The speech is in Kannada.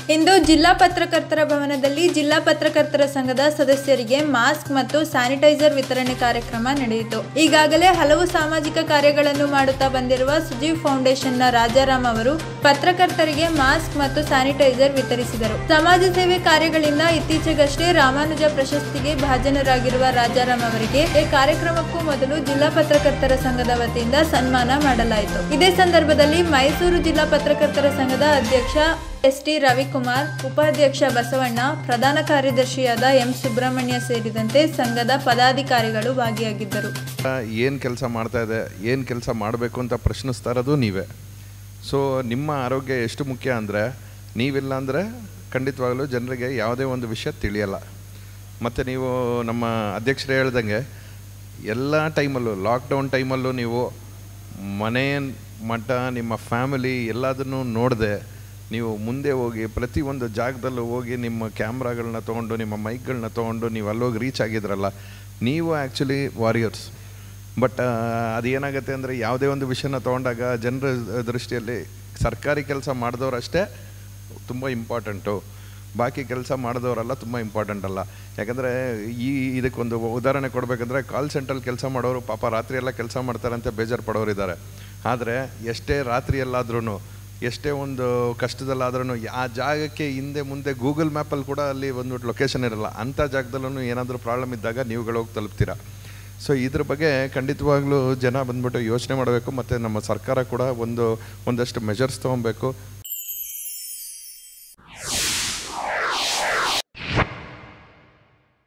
ಇಂದು ಜಿಲ್ಲಾ ಪತ್ರಕರ್ತರ ಭವನದಲ್ಲಿ ಜಿಲ್ಲಾ ಪತ್ರಕರ್ತರ ಸಂಘದ ಸದಸ್ಯರಿಗೆ ಮಾಸ್ಕ್ ಮತ್ತು ಸ್ಯಾನಿಟೈಸರ್ ವಿತರಣೆ ಕಾರ್ಯಕ್ರಮ ನಡೆಯಿತು ಈಗಾಗಲೇ ಹಲವು ಸಾಮಾಜಿಕ ಕಾರ್ಯಗಳನ್ನು ಮಾಡುತ್ತಾ ಬಂದಿರುವ ಸುಜೀವ್ ಫೌಂಡೇಶನ್ನ ರಾಜಾರಾಮ್ ಅವರು ಪತ್ರಕರ್ತರಿಗೆ ಮಾಸ್ಕ್ ಮತ್ತು ಸ್ಯಾನಿಟೈಸರ್ ವಿತರಿಸಿದರು ಸಮಾಜ ಸೇವೆ ಕಾರ್ಯಗಳಿಂದ ಇತ್ತೀಚೆಗಷ್ಟೇ ರಾಮಾನುಜ ಪ್ರಶಸ್ತಿಗೆ ಭಾಜನರಾಗಿರುವ ರಾಜಾರಾಮ್ ಅವರಿಗೆ ಈ ಕಾರ್ಯಕ್ರಮಕ್ಕೂ ಮೊದಲು ಜಿಲ್ಲಾ ಪತ್ರಕರ್ತರ ಸಂಘದ ವತಿಯಿಂದ ಸನ್ಮಾನ ಮಾಡಲಾಯಿತು ಇದೇ ಸಂದರ್ಭದಲ್ಲಿ ಮೈಸೂರು ಜಿಲ್ಲಾ ಪತ್ರಕರ್ತರ ಸಂಘದ ಅಧ್ಯಕ್ಷ ಎಸ್ ಟಿ ರವಿಕುಮಾರ್ ಉಪಾಧ್ಯಕ್ಷ ಬಸವಣ್ಣ ಪ್ರಧಾನ ಕಾರ್ಯದರ್ಶಿಯಾದ ಎಂ ಸುಬ್ರಹ್ಮಣ್ಯ ಸೇರಿದಂತೆ ಸಂಘದ ಪದಾಧಿಕಾರಿಗಳು ಭಾಗಿಯಾಗಿದ್ದರು ಏನು ಕೆಲಸ ಮಾಡ್ತಾ ಇದೆ ಏನು ಕೆಲಸ ಮಾಡಬೇಕು ಅಂತ ಪ್ರಶ್ನಿಸ್ತಾ ಇರೋದು ನೀವೇ ಸೊ ನಿಮ್ಮ ಆರೋಗ್ಯ ಎಷ್ಟು ಮುಖ್ಯ ಅಂದರೆ ನೀವಿಲ್ಲ ಅಂದರೆ ಖಂಡಿತವಾಗಲೂ ಜನರಿಗೆ ಯಾವುದೇ ಒಂದು ವಿಷಯ ತಿಳಿಯಲ್ಲ ಮತ್ತು ನೀವು ನಮ್ಮ ಅಧ್ಯಕ್ಷರೇ ಹೇಳ್ದಂಗೆ ಎಲ್ಲ ಟೈಮಲ್ಲೂ ಲಾಕ್ಡೌನ್ ಟೈಮಲ್ಲೂ ನೀವು ಮನೆ ಮಠ ನಿಮ್ಮ ಫ್ಯಾಮಿಲಿ ಎಲ್ಲದನ್ನು ನೋಡದೆ ನೀವು ಮುಂದೆ ಹೋಗಿ ಪ್ರತಿಯೊಂದು ಜಾಗದಲ್ಲೂ ಹೋಗಿ ನಿಮ್ಮ ಕ್ಯಾಮ್ರಾಗಳನ್ನ ತೊಗೊಂಡು ನಿಮ್ಮ ಮೈಕ್ಗಳನ್ನ ತೊಗೊಂಡು ನೀವು ಅಲ್ಲೋಗಿ ರೀಚ್ ಆಗಿದ್ರಲ್ಲ ನೀವು ಆ್ಯಕ್ಚುಲಿ ವಾರಿಯರ್ಸ್ ಬಟ್ ಅದೇನಾಗುತ್ತೆ ಅಂದರೆ ಯಾವುದೇ ಒಂದು ವಿಷಯನ ತೊಗೊಂಡಾಗ ಜನರ ದೃಷ್ಟಿಯಲ್ಲಿ ಸರ್ಕಾರಿ ಕೆಲಸ ಮಾಡಿದವರಷ್ಟೇ ತುಂಬ ಇಂಪಾರ್ಟೆಂಟು ಬಾಕಿ ಕೆಲಸ ಮಾಡಿದವರೆಲ್ಲ ತುಂಬ ಇಂಪಾರ್ಟೆಂಟ್ ಅಲ್ಲ ಯಾಕಂದರೆ ಈ ಇದಕ್ಕೊಂದು ಉದಾಹರಣೆ ಕೊಡಬೇಕಂದ್ರೆ ಕಾಲ್ ಸೆಂಟ್ರಲ್ಲಿ ಕೆಲಸ ಮಾಡೋರು ಪಾಪ ರಾತ್ರಿ ಎಲ್ಲ ಕೆಲಸ ಮಾಡ್ತಾರಂತೆ ಬೇಜಾರು ಪಡೋರು ಇದ್ದಾರೆ ಆದರೆ ಎಷ್ಟೇ ರಾತ್ರಿಯಲ್ಲಾದ್ರೂ ಎಷ್ಟೇ ಒಂದು ಕಷ್ಟದಲ್ಲಾದ್ರೂ ಆ ಜಾಗಕ್ಕೆ ಹಿಂದೆ ಮುಂದೆ ಗೂಗಲ್ ಮ್ಯಾಪಲ್ಲಿ ಕೂಡ ಅಲ್ಲಿ ಬಂದ್ಬಿಟ್ಟು ಲೊಕೇಶನ್ ಇರಲ್ಲ ಅಂಥ ಜಾಗದಲ್ಲೂ ಏನಾದರೂ ಪ್ರಾಬ್ಲಮ್ ಇದ್ದಾಗ ನೀವುಗಳು ಹೋಗಿ ತಲುಪ್ತೀರಾ ಸೊ ಇದ್ರ ಬಗ್ಗೆ ಖಂಡಿತವಾಗ್ಲೂ ಜನ ಬಂದ್ಬಿಟ್ಟು ಯೋಚನೆ ಮಾಡಬೇಕು ಮತ್ತು ನಮ್ಮ ಸರ್ಕಾರ ಕೂಡ ಒಂದು ಒಂದಷ್ಟು ಮೆಜರ್ಸ್ ತೊಗೊಬೇಕು